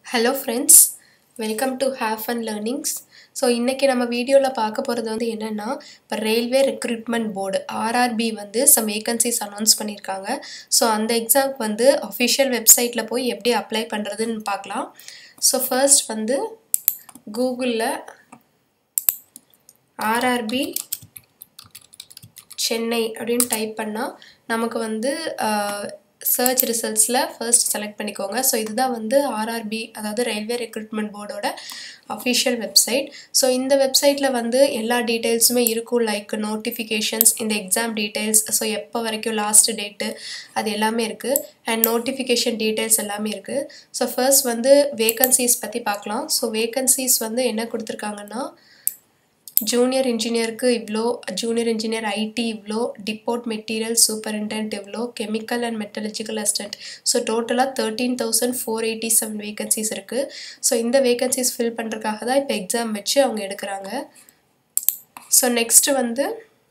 hello friends welcome to have fun learnings so இன்றைக்கி நம்ம வீடியோவில் பார்க்க போகிறது வந்து என்னென்னா இப்போ ரயில்வே ரெக்ரூட்மெண்ட் போர்டு ஆர்ஆர்பி வந்து சம் வேகன்சிஸ் அனௌன்ஸ் பண்ணியிருக்காங்க ஸோ அந்த எக்ஸாம்க்கு வந்து அஃபிஷியல் வெப்சைட்டில் போய் எப்படி அப்ளை பண்ணுறதுன்னு பார்க்கலாம் ஸோ ஃபர்ஸ்ட் வந்து கூகுளில் ஆர்ஆர்பி சென்னை அப்படின்னு டைப் பண்ணால் நமக்கு வந்து சர்ச் ரிசல்ட்ஸில் ஃபர்ஸ்ட் செலக்ட் பண்ணிக்கோங்க ஸோ இதுதான் வந்து ஆர்ஆர்பி அதாவது ரயில்வே ரெக்ரூட்மெண்ட் போர்டோட அஃபிஷியல் வெப்சைட் ஸோ இந்த வெப்சைட்டில் வந்து எல்லா டீட்டெயில்ஸுமே இருக்கும் லைக் நோட்டிஃபிகேஷன்ஸ் இந்த எக்ஸாம் டீட்டெயில்ஸ் ஸோ எப்போ வரைக்கும் லாஸ்ட் டேட்டு அது எல்லாமே இருக்குது அண்ட் நோட்டிஃபிகேஷன் டீட்டெயில்ஸ் எல்லாமே இருக்குது ஸோ ஃபர்ஸ்ட் வந்து வேகன்சிஸ் பற்றி பார்க்கலாம் ஸோ வேகன்சிஸ் வந்து என்ன கொடுத்துருக்காங்கன்னா ஜூனியர் இன்ஜினியருக்கு இவ்வளோ ஜூனியர் இன்ஜினியர் ஐடி இவ்வளோ டிப்போர்ட் மெட்டீரியல் சூப்பரிண்டென்ட் இவ்வளோ chemical and metallurgical assistant so டோட்டலாக thirteen thousand four eighty seven vacancies இருக்குது ஸோ இந்த வேகன்சிஸ் ஃபில் பண்ணுறதுக்காக தான் இப்போ எக்ஸாம் வச்சு அவங்க எடுக்கிறாங்க ஸோ நெக்ஸ்ட்டு வந்து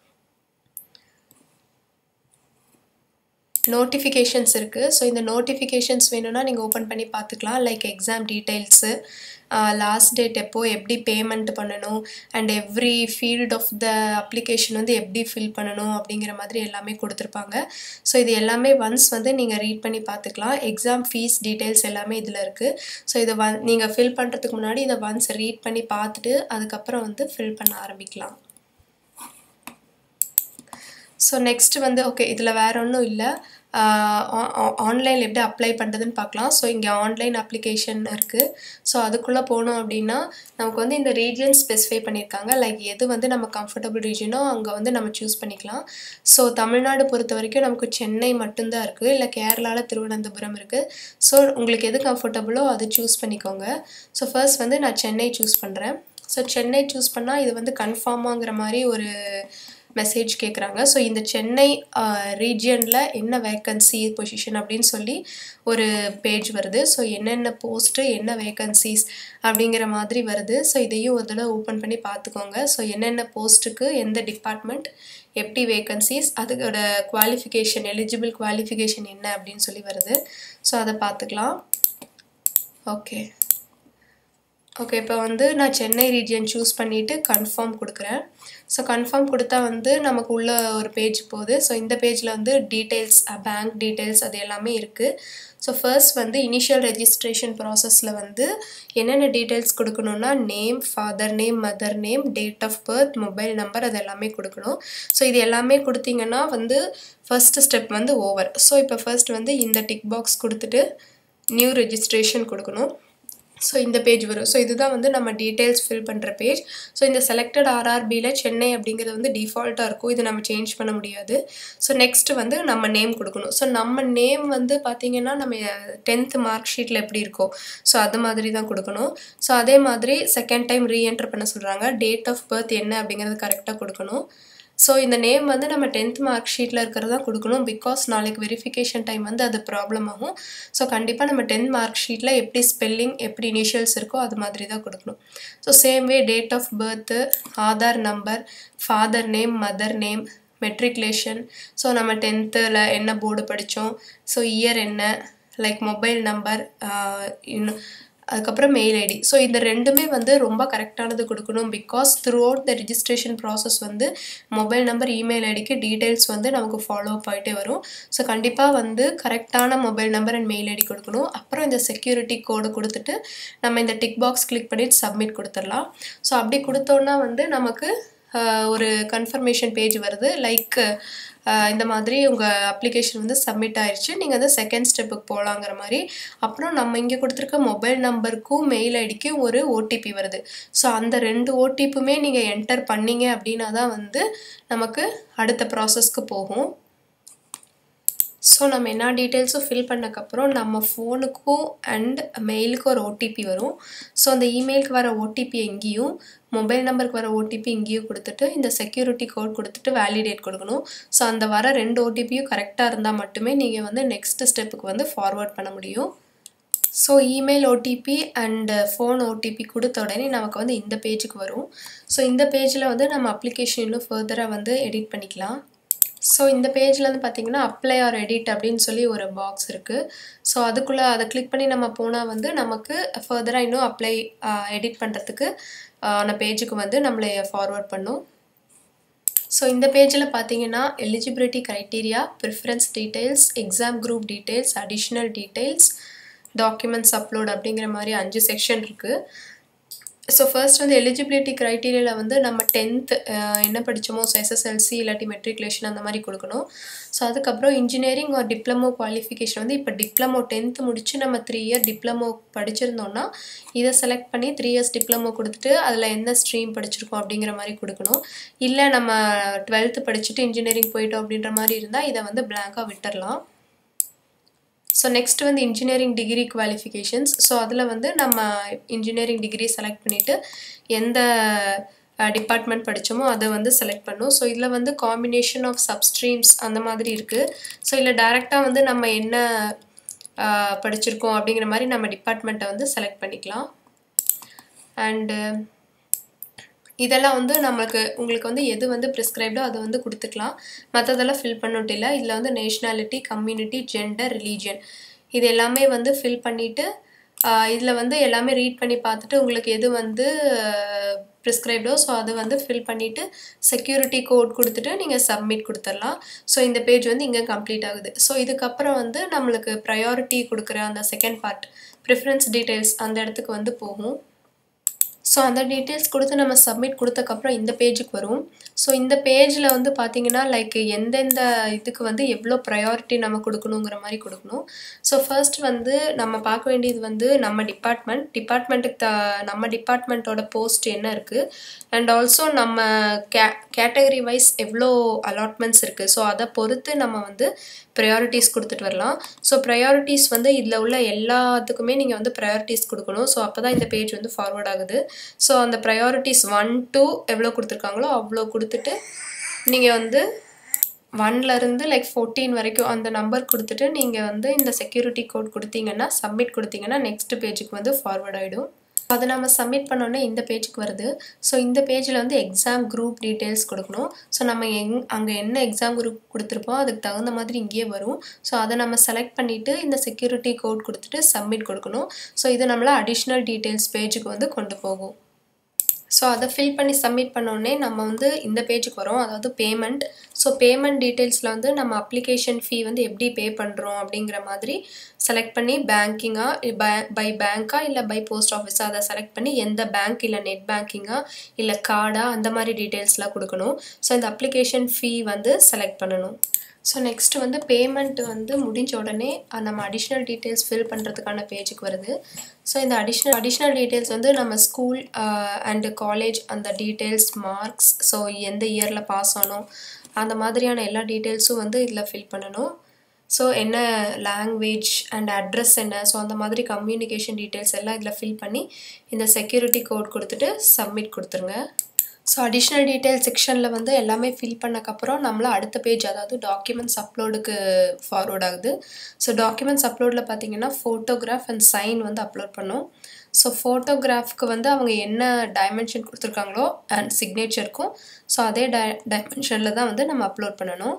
நோட்டிஃபிகேஷன்ஸ் இருக்குது ஸோ இந்த நோட்டிஃபிகேஷன்ஸ் வேணும்னா நீங்கள் ஓப்பன் பண்ணி பார்த்துக்கலாம் like exam details last date எப்போ எப்படி பேமெண்ட் பண்ணணும் and every field of the application வந்து எப்படி ஃபில் பண்ணணும் அப்படிங்கிற மாதிரி எல்லாமே கொடுத்துருப்பாங்க ஸோ இது எல்லாமே ஒன்ஸ் வந்து நீங்கள் ரீட் பண்ணி பார்த்துக்கலாம் எக்ஸாம் ஃபீஸ் டீட்டெயில்ஸ் எல்லாமே இதில் இருக்குது ஸோ இதை வன் நீங்கள் ஃபில் பண்ணுறதுக்கு முன்னாடி இதை ஒன்ஸ் ரீட் பண்ணி பார்த்துட்டு அதுக்கப்புறம் வந்து ஃபில் பண்ண ஆரம்பிக்கலாம் ஸோ நெக்ஸ்ட் வந்து ஓகே இதில் வேற ஒன்றும் இல்லை ஆன்லைனில் எப்படி அப்ளை பண்ணுறதுன்னு பார்க்கலாம் ஸோ இங்கே ஆன்லைன் அப்ளிகேஷன் இருக்குது ஸோ அதுக்குள்ளே போனோம் அப்படின்னா நமக்கு வந்து இந்த ரீஜன் ஸ்பெசிஃபை பண்ணியிருக்காங்க லைக் எது வந்து நம்ம கம்ஃபர்டபுள் ரீஜனோ அங்கே வந்து நம்ம சூஸ் பண்ணிக்கலாம் ஸோ தமிழ்நாடு பொறுத்த வரைக்கும் நமக்கு சென்னை மட்டும்தான் இருக்குது இல்லை கேரளாவில் திருவனந்தபுரம் இருக்குது ஸோ உங்களுக்கு எது கம்ஃபர்டபுளோ அது சூஸ் பண்ணிக்கோங்க ஸோ ஃபர்ஸ்ட் வந்து நான் சென்னை சூஸ் பண்ணுறேன் ஸோ சென்னை சூஸ் பண்ணால் இது வந்து கன்ஃபார்மாங்கிற மாதிரி ஒரு மெசேஜ் கேட்குறாங்க ஸோ இந்த சென்னை ரீஜியனில் என்ன வேக்கன்சி பொசிஷன் அப்படின்னு சொல்லி ஒரு பேஜ் வருது ஸோ என்னென்ன போஸ்ட்டு என்ன வேக்கன்சிஸ் அப்படிங்கிற மாதிரி வருது ஸோ இதையும் ஒரு தடவை ஓப்பன் பண்ணி பார்த்துக்கோங்க ஸோ என்னென்ன போஸ்ட்டுக்கு எந்த டிபார்ட்மெண்ட் எப்படி வேக்கன்சிஸ் அதோட குவாலிஃபிகேஷன் எலிஜிபிள் குவாலிஃபிகேஷன் என்ன அப்படின்னு சொல்லி வருது ஸோ அதை பார்த்துக்கலாம் ஓகே ஓகே இப்போ வந்து நான் சென்னை ரீஜியன் சூஸ் பண்ணிவிட்டு கன்ஃபார்ம் கொடுக்குறேன் ஸோ கன்ஃபார்ம் கொடுத்தா வந்து நமக்கு உள்ள ஒரு பேஜ் போகுது ஸோ இந்த பேஜில் வந்து டீட்டெயில்ஸ் பேங்க் டீட்டெயில்ஸ் அது எல்லாமே இருக்குது ஸோ ஃபர்ஸ்ட் வந்து இனிஷியல் ரெஜிஸ்ட்ரேஷன் ப்ராசஸில் வந்து என்னென்ன டீட்டெயில்ஸ் கொடுக்கணுன்னா name father name mother name date of birth mobile number அது எல்லாமே கொடுக்கணும் ஸோ இது எல்லாமே கொடுத்தீங்கன்னா வந்து ஃபர்ஸ்ட் ஸ்டெப் வந்து ஓவர் ஸோ இப்போ ஃபர்ஸ்ட் வந்து இந்த டிக் பாக்ஸ் கொடுத்துட்டு நியூ ரெஜிஸ்ட்ரேஷன் கொடுக்கணும் ஸோ இந்த பேஜ் வரும் ஸோ இதுதான் வந்து நம்ம டீட்டெயில்ஸ் ஃபில் பண்ணுற பேஜ் ஸோ இந்த செலக்டட் ஆர்ஆர்பியில் சென்னை அப்படிங்கிறது வந்து டிஃபால்ட்டாக இருக்கும் இது நம்ம சேஞ்ச் பண்ண முடியாது ஸோ நெக்ஸ்ட் வந்து நம்ம நேம் கொடுக்கணும் ஸோ நம்ம நேம் வந்து பார்த்திங்கன்னா நம்ம டென்த் மார்க் ஷீட்டில் எப்படி இருக்கோ ஸோ அது மாதிரி தான் கொடுக்கணும் ஸோ அதே மாதிரி செகண்ட் டைம் ரீஎன்டர் பண்ண சொல்கிறாங்க டேட் ஆஃப் பர்த் என்ன அப்படிங்கிறது கரெக்டாக கொடுக்கணும் ஸோ இந்த நேம் வந்து நம்ம டென்த் மார்க் ஷீட்டில் இருக்கிறது தான் கொடுக்கணும் பிகாஸ் நாளைக்கு வெரிஃபிகேஷன் டைம் வந்து அது ப்ராப்ளம் ஆகும் ஸோ கண்டிப்பாக நம்ம டென்த் மார்க் ஷீட்டில் எப்படி ஸ்பெல்லிங் எப்படி இனிஷியல்ஸ் இருக்கோ அது மாதிரி தான் கொடுக்கணும் so same way date of birth Aadhaar number father name mother name matriculation so நம்ம டென்த்தில் என்ன போர்டு படித்தோம் ஸோ இயர் என்ன லைக் மொபைல் நம்பர் இன்னும் அதுக்கப்புறம் மெயில் ஐடி ஸோ இந்த ரெண்டுமே வந்து ரொம்ப கரெக்டானது கொடுக்கணும் because throughout the registration process வந்து மொபைல் நம்பர் இமெயில் ஐடிக்கு டீட்டெயில்ஸ் வந்து நமக்கு ஃபாலோ அப் ஆகிட்டே வரும் ஸோ கண்டிப்பாக வந்து கரெக்டான mobile number and mail ID கொடுக்கணும் அப்புறம் இந்த செக்யூரிட்டி கோடு கொடுத்துட்டு நம்ம இந்த டிக் பாக்ஸ் கிளிக் பண்ணிட்டு சப்மிட் கொடுத்துடலாம் ஸோ அப்படி கொடுத்தோன்னா வந்து நமக்கு ஒரு கன்ஃபர்மேஷன் பேஜ் வருது லைக் இந்த மாதிரி உங்கள் அப்ளிகேஷன் வந்து சப்மிட் ஆயிடுச்சு நீங்கள் வந்து செகண்ட் ஸ்டெப்புக்கு போகலாங்கிற மாதிரி அப்புறம் நம்ம இங்கே கொடுத்துருக்க மொபைல் நம்பருக்கும் மெயில் ஐடிக்கும் ஒரு ஓடிபி வருது ஸோ அந்த ரெண்டு ஓடிபியுமே நீங்கள் என்டர் பண்ணீங்க அப்படின்னா தான் வந்து நமக்கு அடுத்த ப்ராசஸ்க்கு போகும் ஸோ நம்ம என்ன டீட்டெயில்ஸும் ஃபில் பண்ணக்கப்புறம் நம்ம ஃபோனுக்கும் அண்ட் மெயிலுக்கும் ஒரு ஓடிபி வரும் ஸோ அந்த இமெயிலுக்கு வர ஓடிபி எங்கேயும் மொபைல் நம்பருக்கு வர ஓடிபி இங்கேயும் கொடுத்துட்டு இந்த செக்யூரிட்டி கோட் கொடுத்துட்டு வேலிடேட் கொடுக்கணும் ஸோ அந்த வர ரெண்டு ஓடிபியும் கரெக்டாக இருந்தால் மட்டுமே நீங்கள் வந்து நெக்ஸ்ட் ஸ்டெப்புக்கு வந்து ஃபார்வர்ட் பண்ண முடியும் so email OTP and phone OTP கொடுத்த உடனே நமக்கு வந்து இந்த பேஜுக்கு வரும் ஸோ இந்த பேஜில் வந்து நம்ம அப்ளிகேஷன் இன்னும் ஃபர்தராக வந்து எடிட் பண்ணிக்கலாம் ஸோ இந்த பேஜில் வந்து பார்த்தீங்கன்னா அப்ளை ஆர் எடிட் அப்படின்னு சொல்லி ஒரு பாக்ஸ் இருக்குது ஸோ அதுக்குள்ளே அதை கிளிக் பண்ணி நம்ம போனால் வந்து நமக்கு ஃபர்தராக இன்னும் அப்ளை எடிட் பண்ணுறதுக்கு ஆன பேஜுக்கு வந்து நம்மளை ஃபார்வர்ட் பண்ணும் ஸோ இந்த பேஜில் பார்த்தீங்கன்னா eligibility criteria preference details exam group details additional details documents upload அப்படிங்கிற மாதிரி அஞ்சு செக்ஷன் இருக்குது ஸோ ஃபர்ஸ்ட் வந்து எலிஜிபிலிட்டி க்ரைட்டீரியாவில் வந்து நம்ம டென்த் என்ன படித்தோமோ ஸோ எஸ்எஸ்எல்சி இல்லாட்டி மெட்ரிகுலேஷன் அந்த மாதிரி கொடுக்கணும் ஸோ அதுக்கப்புறம் இன்ஜினியரிங் ஒரு டிப்ளமோ குவாலிஃபிகேஷன் வந்து இப்போ டிப்ளமோ டென்த்து முடிச்சு நம்ம த்ரீ இயர் டிப்ளமோ படிச்சிருந்தோம்னா இதை செலக்ட் பண்ணி த்ரீ இயர்ஸ் டிப்ளமோ கொடுத்துட்டு அதில் எந்த ஸ்ட்ரீம் படிச்சிருக்கோம் அப்படிங்கிற மாதிரி கொடுக்கணும் இல்லை நம்ம டுவெல்த்து படிச்சுட்டு இன்ஜினியரிங் போயிட்டோம் அப்படின்ற மாதிரி இருந்தால் இதை வந்து பிளாங்காக விட்டுடலாம் ஸோ நெக்ஸ்ட் வந்து இன்ஜினியரிங் டிகிரி குவாலிஃபிகேஷன்ஸ் ஸோ அதில் வந்து நம்ம இன்ஜினியரிங் டிகிரி செலக்ட் பண்ணிவிட்டு எந்த டிபார்ட்மெண்ட் படித்தோமோ அதை வந்து செலக்ட் பண்ணும் ஸோ இதில் வந்து காம்பினேஷன் ஆஃப் சப்ஸ்ட்ரீம்ஸ் அந்த மாதிரி இருக்குது ஸோ இதில் டேரெக்டாக வந்து நம்ம என்ன படிச்சிருக்கோம் அப்படிங்கிற மாதிரி நம்ம டிபார்ட்மெண்ட்டை வந்து செலக்ட் பண்ணிக்கலாம் அண்டு இதெல்லாம் வந்து நம்மளுக்கு உங்களுக்கு வந்து எது வந்து ப்ரிஸ்கிரைப்டோ அதை வந்து கொடுத்துக்கலாம் மற்றதெல்லாம் ஃபில் பண்ணிட்டு இல்லை இதில் வந்து நேஷ்னாலிட்டி கம்யூனிட்டி ஜெண்டர் ரிலீஜியன் இது எல்லாமே வந்து ஃபில் பண்ணிவிட்டு இதில் வந்து எல்லாமே ரீட் பண்ணி பார்த்துட்டு உங்களுக்கு எது வந்து ப்ரிஸ்கிரைப்டோ ஸோ அதை வந்து ஃபில் பண்ணிவிட்டு செக்யூரிட்டி கோட் கொடுத்துட்டு நீங்கள் சப்மிட் கொடுத்துடலாம் ஸோ இந்த பேஜ் வந்து இங்கே கம்ப்ளீட் ஆகுது ஸோ இதுக்கப்புறம் வந்து நம்மளுக்கு ப்ரையாரிட்டி கொடுக்குற அந்த செகண்ட் பார்ட் ப்ரிஃபரன்ஸ் டீட்டெயில்ஸ் அந்த இடத்துக்கு வந்து போகும் ஸோ அந்த டீட்டெயில்ஸ் கொடுத்து நம்ம சப்மிட் கொடுத்தக்கப்புறம் இந்த பேஜுக்கு வரும் ஸோ இந்த பேஜில் வந்து பார்த்தீங்கன்னா லைக் எந்தெந்த இதுக்கு வந்து எவ்வளோ ப்ரையாரிட்டி நம்ம கொடுக்கணுங்கிற மாதிரி கொடுக்கணும் ஸோ ஃபர்ஸ்ட் வந்து நம்ம பார்க்க வேண்டியது வந்து நம்ம டிபார்ட்மெண்ட் டிபார்ட்மெண்ட்டுக்கு த நம்ம டிபார்ட்மெண்ட்டோட போஸ்ட் என்ன இருக்குது அண்ட் ஆல்சோ நம்ம கே கேட்டகரி வைஸ் எவ்வளோ அலாட்மெண்ட்ஸ் இருக்குது ஸோ அதை பொறுத்து நம்ம வந்து ப்ரையாரிட்டிஸ் கொடுத்துட்டு வரலாம் ஸோ ப்ரையாரிட்டிஸ் வந்து இதில் உள்ள எல்லாத்துக்குமே நீங்கள் வந்து ப்ரையாரிட்டிஸ் கொடுக்கணும் ஸோ அப்போ தான் இந்த பேஜ் வந்து ஃபார்வர்ட் ஆகுது ஸோ அந்த ப்ரையாரிட்டிஸ் ஒன் டூ எவ்வளோ கொடுத்துருக்காங்களோ அவ்வளோ கொடுத்துட்டு நீங்கள் வந்து ஒன்லேருந்து லைக் ஃபோர்டீன் வரைக்கும் அந்த நம்பர் கொடுத்துட்டு நீங்கள் வந்து இந்த செக்யூரிட்டி கோட் கொடுத்தீங்கன்னா சப்மிட் கொடுத்தீங்கன்னா நெக்ஸ்ட் பேஜுக்கு வந்து ஃபார்வர்ட் ஆகிடும் அதை நம்ம சப்மிட் பண்ணோன்னே இந்த பேஜுக்கு வருது ஸோ இந்த பேஜில் வந்து எக்ஸாம் குரூப் டீட்டெயில்ஸ் கொடுக்கணும் ஸோ நம்ம எங் அங்கே என்ன எக்ஸாம் குரூப் கொடுத்துருப்போம் அதுக்கு தகுந்த மாதிரி இங்கேயே வரும் ஸோ அதை நம்ம செலக்ட் பண்ணிவிட்டு இந்த செக்யூரிட்டி கோட் கொடுத்துட்டு சப்மிட் கொடுக்கணும் ஸோ இது நம்மளை அடிஷ்னல் டீட்டெயில்ஸ் பேஜுக்கு வந்து கொண்டு போகும் ஸோ அதை ஃபில் பண்ணி சப்மிட் பண்ணோடனே நம்ம வந்து இந்த பேஜுக்கு வரோம் அதாவது பேமெண்ட் ஸோ பேமெண்ட் டீட்டெயில்ஸில் வந்து நம்ம அப்ளிகேஷன் ஃபீ வந்து எப்படி பே பண்ணுறோம் அப்படிங்கிற மாதிரி செலக்ட் பண்ணி பேங்கிங்காக பை பேங்க்கா இல்லை பை போஸ்ட் ஆஃபீஸாக அதை செலக்ட் பண்ணி எந்த பேங்க் இல்லை நெட் பேங்கிங்கா இல்லை கார்டா அந்த மாதிரி டீட்டெயில்ஸ்லாம் கொடுக்கணும் ஸோ இந்த அப்ளிகேஷன் ஃபீ வந்து செலக்ட் பண்ணணும் ஸோ நெக்ஸ்ட் வந்து பேமெண்ட் வந்து முடிஞ்ச உடனே நம்ம அடிஷ்னல் டீட்டெயில்ஸ் ஃபில் பண்ணுறதுக்கான பேஜுக்கு வருது ஸோ இந்த அடிஷ்னல் அடிஷ்னல் டீட்டெயில்ஸ் வந்து நம்ம ஸ்கூல் அண்டு காலேஜ் அந்த டீட்டெயில்ஸ் மார்க்ஸ் ஸோ எந்த இயரில் பாஸ் ஆனோம் அந்த மாதிரியான எல்லா டீட்டெயில்ஸும் வந்து இதில் ஃபில் பண்ணணும் ஸோ என்ன லாங்குவேஜ் அண்ட் அட்ரஸ் என்ன ஸோ அந்த மாதிரி கம்யூனிகேஷன் டீட்டெயில்ஸ் எல்லாம் இதில் ஃபில் பண்ணி இந்த செக்யூரிட்டி கோட் கொடுத்துட்டு சப்மிட் கொடுத்துருங்க ஸோ அடிஷ்னல் டீட்டெயில் செக்ஷனில் வந்து எல்லாமே ஃபில் பண்ணக்கப்புறம் நம்மள அடுத்த பேஜ் அதாவது டாக்குமெண்ட்ஸ் அப்லோடுக்கு ஃபார்வர்ட் ஆகுது ஸோ டாக்குமெண்ட்ஸ் அப்லோடில் பார்த்தீங்கன்னா ஃபோட்டோகிராஃப் அண்ட் சைன் வந்து அப்லோட் பண்ணோம் ஸோ ஃபோட்டோகிராஃப்க்கு வந்து அவங்க என்ன டைமென்ஷன் கொடுத்துருக்காங்களோ அண்ட் சிக்னேச்சருக்கும் ஸோ அதே டை டைமென்ஷனில் தான் வந்து நம்ம அப்லோட் பண்ணணும்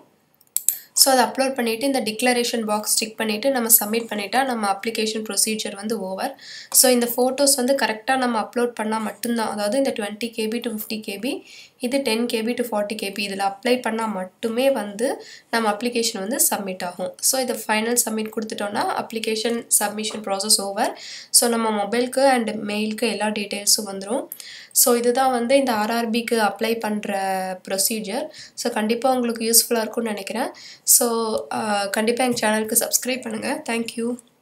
ஸோ அதை அப்லோட் பண்ணிவிட்டு இந்த டிக்ளரேஷன் பாக்ஸ் டிக் பண்ணிவிட்டு நம்ம சப்மிட் பண்ணிட்டா நம்ம அப்ளிகேஷன் ப்ரொசீஜர் வந்து ஓவர் ஸோ இந்த ஃபோட்டோஸ் வந்து கரெக்டாக நம்ம அப்லோட் பண்ணால் மட்டும்தான் அதாவது இந்த twenty KB to fifty KB இது ten KB to forty KB இதில் அப்ளை பண்ணால் மட்டுமே வந்து நம்ம அப்ளிகேஷன் வந்து சப்மிட் ஆகும் ஸோ இதை ஃபைனல் சப்மிட் கொடுத்துட்டோன்னா application submission process over so நம்ம மொபைலுக்கு அண்ட் மெயிலுக்கு எல்லா டீட்டெயில்ஸும் வந்துடும் ஸோ இதுதான் வந்து இந்த ஆர்ஆர்பிக்கு அப்ளை பண்ணுற ப்ரொசீஜர் ஸோ கண்டிப்பாக உங்களுக்கு யூஸ்ஃபுல்லாக இருக்கும்னு நினைக்கிறேன் ஸோ கண்டிப்பாக எங்கள் சேனலுக்கு சப்ஸ்கிரைப் பண்ணுங்கள் தேங்க்யூ